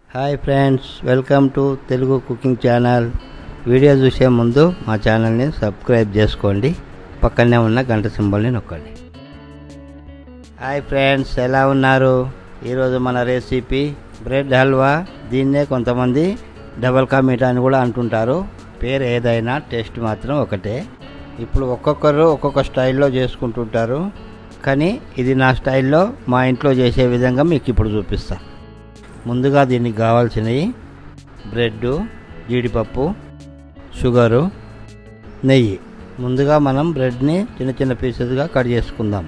hi friends welcome to Telugu cooking channel video చూసే ముందు మా ఛానల్ని సబ్స్క్రైబ్ చేసుకోండి పక్కనే ఉన్న గంట సింబల్ని నొక్కండి హాయ్ ఫ్రెండ్స్ ఎలా ఉన్నారు ఈరోజు మన రెసిపీ బ్రెడ్ హల్వా దీన్నే కొంతమంది డబల్ కా మీఠా అని కూడా అంటుంటారు పేరు ఏదైనా టేస్ట్ మాత్రం ఒకటే ఇప్పుడు ఒక్కొక్కరు ఒక్కొక్క స్టైల్లో చేసుకుంటుంటారు కానీ ఇది నా స్టైల్లో మా ఇంట్లో చేసే విధంగా మీకు ఇప్పుడు చూపిస్తా ముందుగా దీనికి కావాల్సినవి బ్రెడ్ జీడిపప్పు షుగరు నెయ్యి ముందుగా మనం బ్రెడ్ని చిన్న చిన్న పీసెస్గా కట్ చేసుకుందాం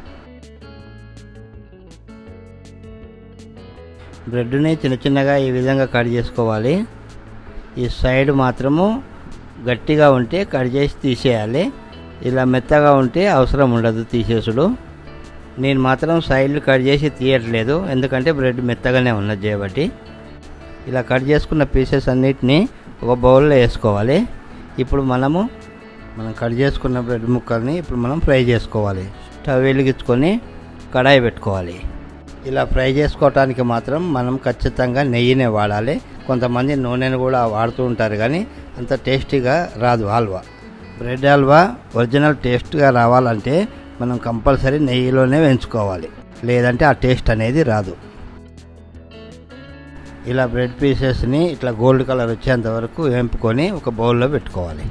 బ్రెడ్ని చిన్న చిన్నగా ఈ విధంగా కట్ చేసుకోవాలి ఈ సైడ్ మాత్రము గట్టిగా ఉంటే కట్ చేసి తీసేయాలి ఇలా మెత్తగా ఉంటే అవసరం ఉండదు తీసేసుడు నేను మాత్రం సైడ్లు కట్ చేసి తీయట్లేదు ఎందుకంటే బ్రెడ్ మెత్తగానే ఉన్నది చేయబట్టి ఇలా కట్ చేసుకున్న పీసెస్ అన్నిటినీ ఒక బౌల్లో వేసుకోవాలి ఇప్పుడు మనము మనం కట్ చేసుకున్న బ్రెడ్ ముక్కల్ని ఇప్పుడు మనం ఫ్రై చేసుకోవాలి స్టవ్ వెలిగించుకొని కడాయి పెట్టుకోవాలి ఇలా ఫ్రై చేసుకోవటానికి మాత్రం మనం ఖచ్చితంగా నెయ్యినే వాడాలి కొంతమంది నూనెను కూడా వాడుతూ ఉంటారు కానీ అంత టేస్టీగా రాదు హల్వా బ్రెడ్ హల్వా ఒరిజినల్ టేస్ట్గా రావాలంటే మనం కంపల్సరీ నెయ్యిలోనే వేయించుకోవాలి లేదంటే ఆ టేస్ట్ అనేది రాదు ఇలా బ్రెడ్ పీసెస్ని ఇట్లా గోల్డ్ కలర్ వచ్చేంత వరకు వేంపుకొని ఒక బౌల్లో పెట్టుకోవాలి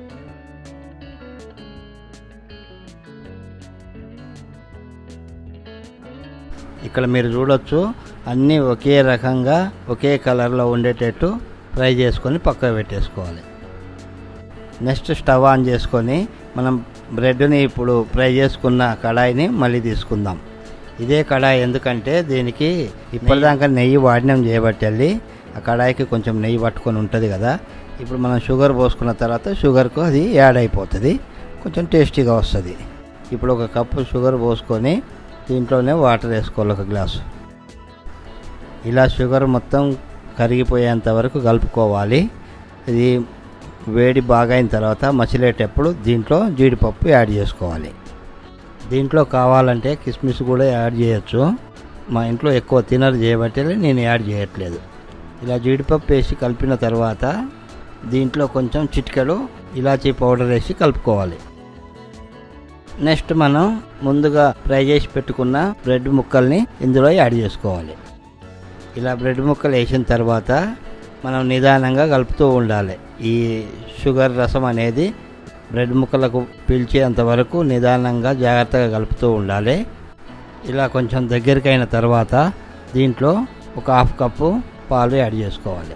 ఇక్కడ మీరు చూడొచ్చు అన్నీ ఒకే రకంగా ఒకే కలర్లో ఉండేటట్టు ఫ్రై చేసుకొని పక్కకు పెట్టేసుకోవాలి నెక్స్ట్ స్టవ్ ఆన్ చేసుకొని మనం బ్రెడ్ని ఇప్పుడు ఫ్రై చేసుకున్న కడాయిని మళ్ళీ తీసుకుందాం ఇదే కడాయి ఎందుకంటే దీనికి ఇప్పటిదాకా నెయ్యి వాడినం చేయబట్టి ఆ కడాయికి కొంచెం నెయ్యి పట్టుకొని ఉంటుంది కదా ఇప్పుడు మనం షుగర్ పోసుకున్న తర్వాత షుగర్కు అది యాడ్ అయిపోతుంది కొంచెం టేస్టీగా వస్తుంది ఇప్పుడు ఒక కప్పు షుగర్ పోసుకొని దీంట్లోనే వాటర్ వేసుకోవాలి ఒక గ్లాసు ఇలా షుగర్ మొత్తం కరిగిపోయేంత వరకు కలుపుకోవాలి ఇది వేడి బాగా అయిన తర్వాత మసిలేటప్పుడు దీంట్లో జీడిపప్పు యాడ్ చేసుకోవాలి దీంట్లో కావాలంటే కిస్మిస్ కూడా యాడ్ చేయొచ్చు మా ఇంట్లో ఎక్కువ తినరు చేయబట్టి నేను యాడ్ చేయట్లేదు ఇలా జీడిపప్పు వేసి కలిపిన తర్వాత దీంట్లో కొంచెం చిటికెడు ఇలాచీ పౌడర్ వేసి కలుపుకోవాలి నెక్స్ట్ మనం ముందుగా ఫ్రై చేసి పెట్టుకున్న బ్రెడ్ ముక్కల్ని ఇందులో యాడ్ చేసుకోవాలి ఇలా బ్రెడ్ ముక్కలు వేసిన తర్వాత మనం నిదానంగా కలుపుతూ ఉండాలి ఈ షుగర్ రసం అనేది బ్రెడ్ ముక్కలకు పీల్చేంత వరకు నిదానంగా జాగ్రత్తగా కలుపుతూ ఉండాలి ఇలా కొంచెం దగ్గరికి అయిన తర్వాత దీంట్లో ఒక హాఫ్ కప్పు పాలు యాడ్ చేసుకోవాలి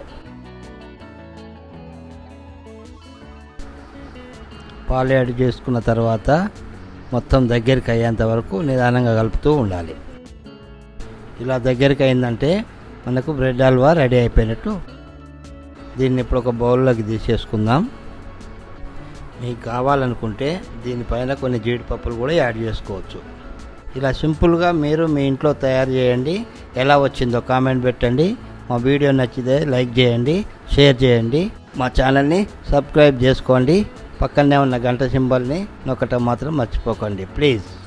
పాలు యాడ్ చేసుకున్న తర్వాత మొత్తం దగ్గరికి అయ్యేంత వరకు నిదానంగా కలుపుతూ ఉండాలి ఇలా దగ్గరికి అయిందంటే మనకు బ్రెడ్ హల్వా రెడీ అయిపోయినట్టు దీన్ని ఇప్పుడు ఒక బౌల్లోకి తీసేసుకుందాం మీకు కావాలనుకుంటే దీనిపైన కొన్ని జీడిపప్పులు కూడా యాడ్ చేసుకోవచ్చు ఇలా సింపుల్గా మీరు మీ ఇంట్లో తయారు చేయండి ఎలా వచ్చిందో కామెంట్ పెట్టండి మా వీడియో నచ్చితే లైక్ చేయండి షేర్ చేయండి మా ఛానల్ని సబ్స్క్రైబ్ చేసుకోండి పక్కనే ఉన్న గంట సింబల్ని నొక్కటం మాత్రం మర్చిపోకండి ప్లీజ్